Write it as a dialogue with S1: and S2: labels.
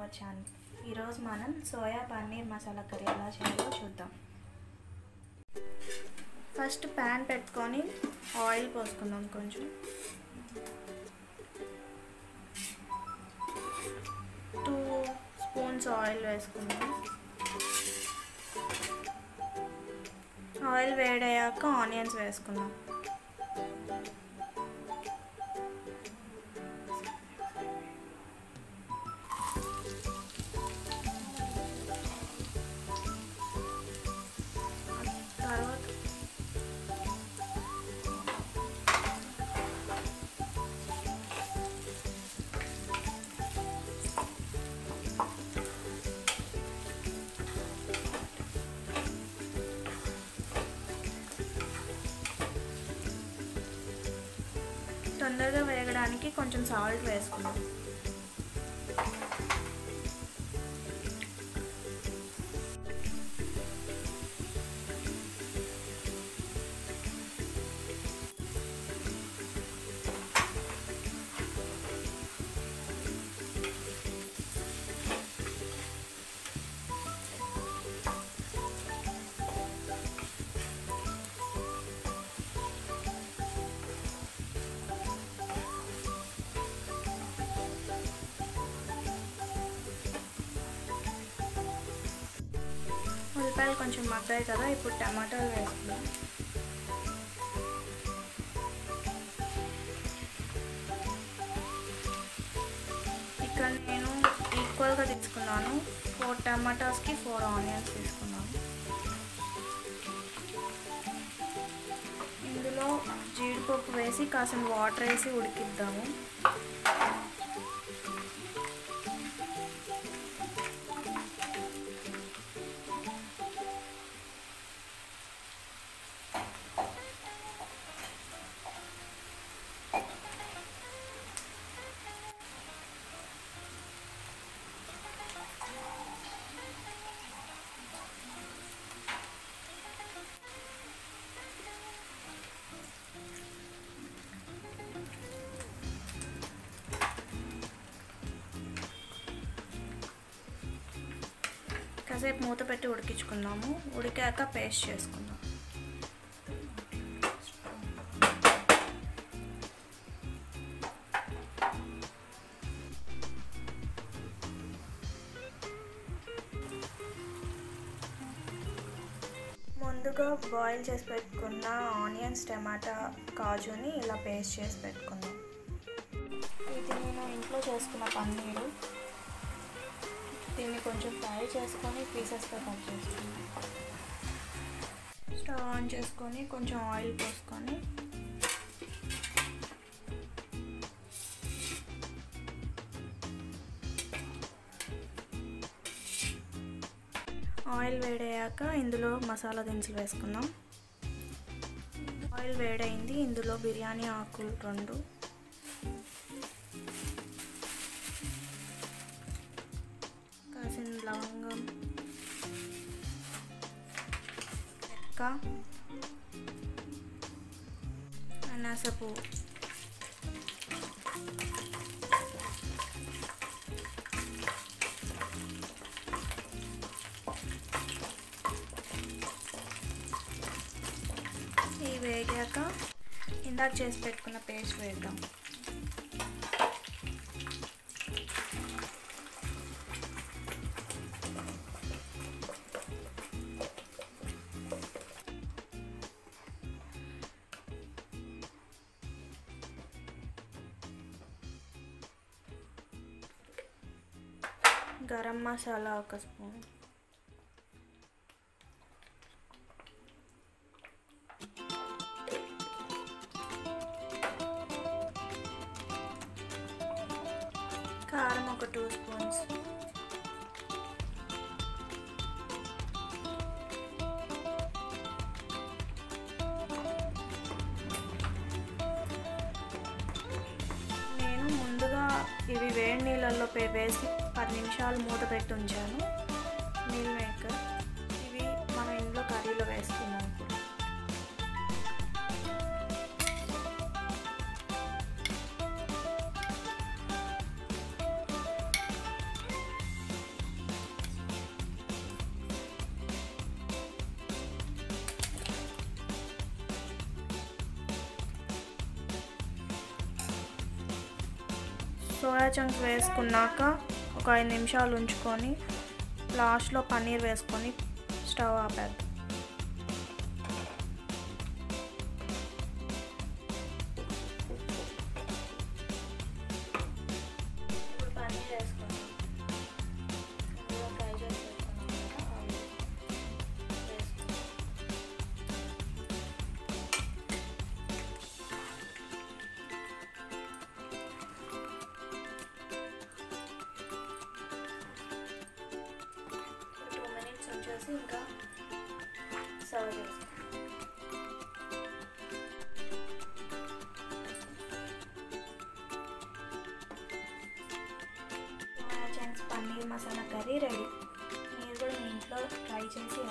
S1: our channel ఈరోజు మనం soya paneer masala curry ఎలా చేయాలో చూద్దాం ఫస్ట్ ప్యాన్ పెట్టుకొని ఆయిల్ పోసుకుందాం కొంచెం టూ స్పూన్స్ ఆయిల్ వేసుకుందాం ఆయిల్ వేడయ్యాక ఆనియన్స్ వేసుకుందాం తర్వాత తొందరగా వేగడానికి కొంచెం సాల్ట్ వేసుకుందాం ఉల్లిపాయలు కొంచెం మగ్గాయి కదా ఇప్పుడు టమాటాలు వేసుకుందాం ఇక్కడ నేను ఈక్వల్గా తీసుకున్నాను ఫోర్ టమాటాస్కి ఫోర్ ఆనియన్స్ తీసుకున్నాను ఇందులో జీడిపప్పు వేసి కాసిన వాటర్ వేసి ఉడికిద్దాము కాసేపు మూత పెట్టి ఉడికించుకుందాము ఉడికాక పేస్ట్ చేసుకుందాం ముందుగా బాయిల్ చేసి పెట్టుకున్న ఆనియన్స్ టమాటా కాజుని ఇలా పేస్ట్ చేసి పెట్టుకుందాం ఇది నేను ఇంట్లో చేసుకున్న పన్నీరు దీన్ని కొంచెం ఫ్రై చేసుకొని పీసెస్గా కట్ చేసుకుందాం స్టవ్ ఆన్ చేసుకొని కొంచెం ఆయిల్ పోసుకొని ఆయిల్ వేడయ్యాక ఇందులో మసాలా దినుసులు వేసుకుందాం ఆయిల్ వేడైంది ఇందులో బిర్యానీ ఆకులు రెండు కాసిన లవంగం చెక్క అనాస పువ్వు ఇవి వేగాక ఇందాక చేసి పెట్టుకున్న పేస్ట్ వేద్దాం గరం మసాలా ఒక స్పూన్ కారం ఒక టూ స్పూన్స్ నేను ముందుగా ఇవి వేడి నీళ్ళల్లో పే- వేసి పది నిమిషాలు మూత పెట్టి ఉంచాను మీల్ మేకర్ ఇవి మనం ఇంట్లో కర్రీలో వేసుకున్నాం ఇప్పుడు సోయా చంక్స్ వేసుకున్నాక ఒక ఐదు నిమిషాలు ఉంచుకొని లాస్ట్లో పన్నీర్ వేసుకొని స్టవ్ ఆపేద్దాం ఇప్పుడు పన్నీర్ వేసుకున్నాం ఇందులో ఫ్రై చేసి పెట్టుకున్నాం కదా ఆయిల్ వేసుకున్నాం టూ మినిట్స్ ఉంచేసి ఇంకా సర్వ్ చేస్తాం chunks paneer masala curry ready మీరు కూడా మీ ఇంట్లో ట్రై చేసి